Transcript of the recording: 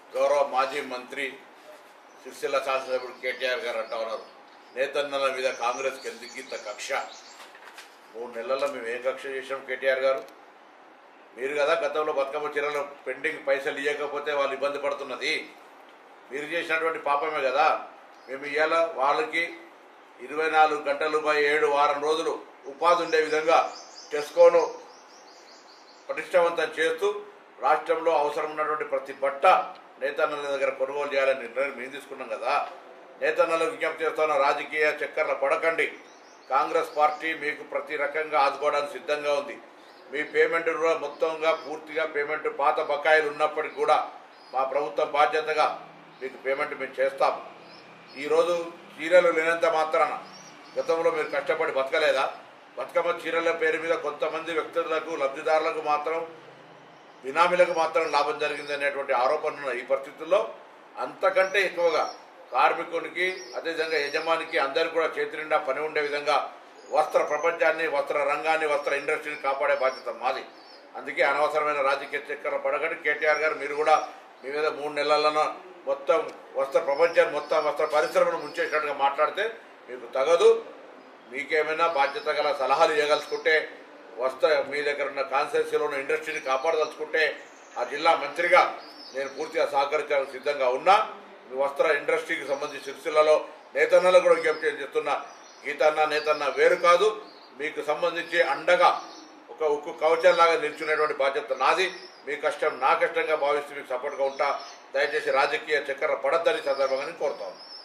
గౌరవ మాజీ మంత్రి సిరిసిల్ల శాసనసభ్యుడు కేటీఆర్ గారు అంటా ఉన్నారు నేతన్నల మీద కాంగ్రెస్కి ఎందుకు ఇంత కక్ష మూడు నెలల్లో మేము ఏం కక్ష చేసాం కేటీఆర్ గారు మీరు కదా గతంలో బతుకమ్మ చీరలు పెండింగ్ పైసలు ఇవ్వకపోతే వాళ్ళు ఇబ్బంది పడుతున్నది మీరు చేసినటువంటి పాపమే కదా మేము ఇవాళ వాళ్ళకి ఇరవై నాలుగు గంటలు బై ఏడు వారం రోజులు ఉపాధి ఉండే విధంగా టెస్కోను పటిష్టవంతం చేస్తూ రాష్ట్రంలో అవసరం ఉన్నటువంటి ప్రతి బట్ట నేతన్నల దగ్గర కొనుగోలు చేయాలని నిర్ణయం మేము తీసుకున్నాం కదా నేతన్నలకు విజ్ఞప్తి చేస్తున్న రాజకీయ చక్కర్ల పడకండి కాంగ్రెస్ పార్టీ మీకు ప్రతి రకంగా ఆదుకోవడానికి సిద్ధంగా ఉంది మీ పేమెంట్ కూడా మొత్తంగా పూర్తిగా పేమెంట్ పాత బకాయిలు ఉన్నప్పటికీ కూడా మా ప్రభుత్వం బాధ్యతగా మీకు పేమెంట్ మేము చేస్తాం ఈరోజు చీరలు లేనంత మాత్రాన గతంలో మీరు కష్టపడి బతకలేదా బతుకమ్మ చీరల పేరు మీద కొంతమంది వ్యక్తులకు లబ్ధిదారులకు మాత్రం బినామీలకు మాత్రం లాభం జరిగింది అనేటువంటి ఆరోపణలు ఉన్నాయి ఈ పరిస్థితుల్లో అంతకంటే ఎక్కువగా కార్మికునికి అదేవిధంగా యజమానికి అందరికీ కూడా చేతి నిండా పని ఉండే విధంగా వస్త్ర ప్రపంచాన్ని వస్త్ర రంగాన్ని వస్త్ర ఇండస్ట్రీని కాపాడే బాధ్యత మాది అందుకే అనవసరమైన రాజకీయ చక్కెర పడగని కేటీఆర్ గారు మీరు కూడా మీ మీద మూడు నెలలను మొత్తం వస్త్ర ప్రపంచాన్ని మొత్తం వస్త్ర పరిశ్రమను ముంచేసినట్టుగా మాట్లాడితే మీకు తగదు మీకేమైనా బాధ్యత గల సలహాలు ఇవ్వగలుచుకుంటే వస్త్ర మీ దగ్గర ఉన్న కాన్స్టిట్యూన్సీలో ఉన్న ఇండస్ట్రీని కాపాడదలుచుకుంటే ఆ జిల్లా మంత్రిగా నేను పూర్తిగా సహకరించడానికి సిద్ధంగా ఉన్నా మీ వస్త్ర ఇండస్ట్రీకి సంబంధించి సిరిసిల్లలో నేతన్నలు కూడా విజ్ఞప్తి చేస్తున్నా గీతన్న నేతన్న వేరు కాదు మీకు సంబంధించి అండగా ఒక ఉక్కు కవచంలాగా నిల్చునేటువంటి బాధ్యత నాది మీ కష్టం నా కష్టంగా భావిస్తూ మీకు సపోర్ట్గా ఉంటా దయచేసి రాజకీయ చక్కెర పడద్దని సందర్భంగా నేను కోరుతాను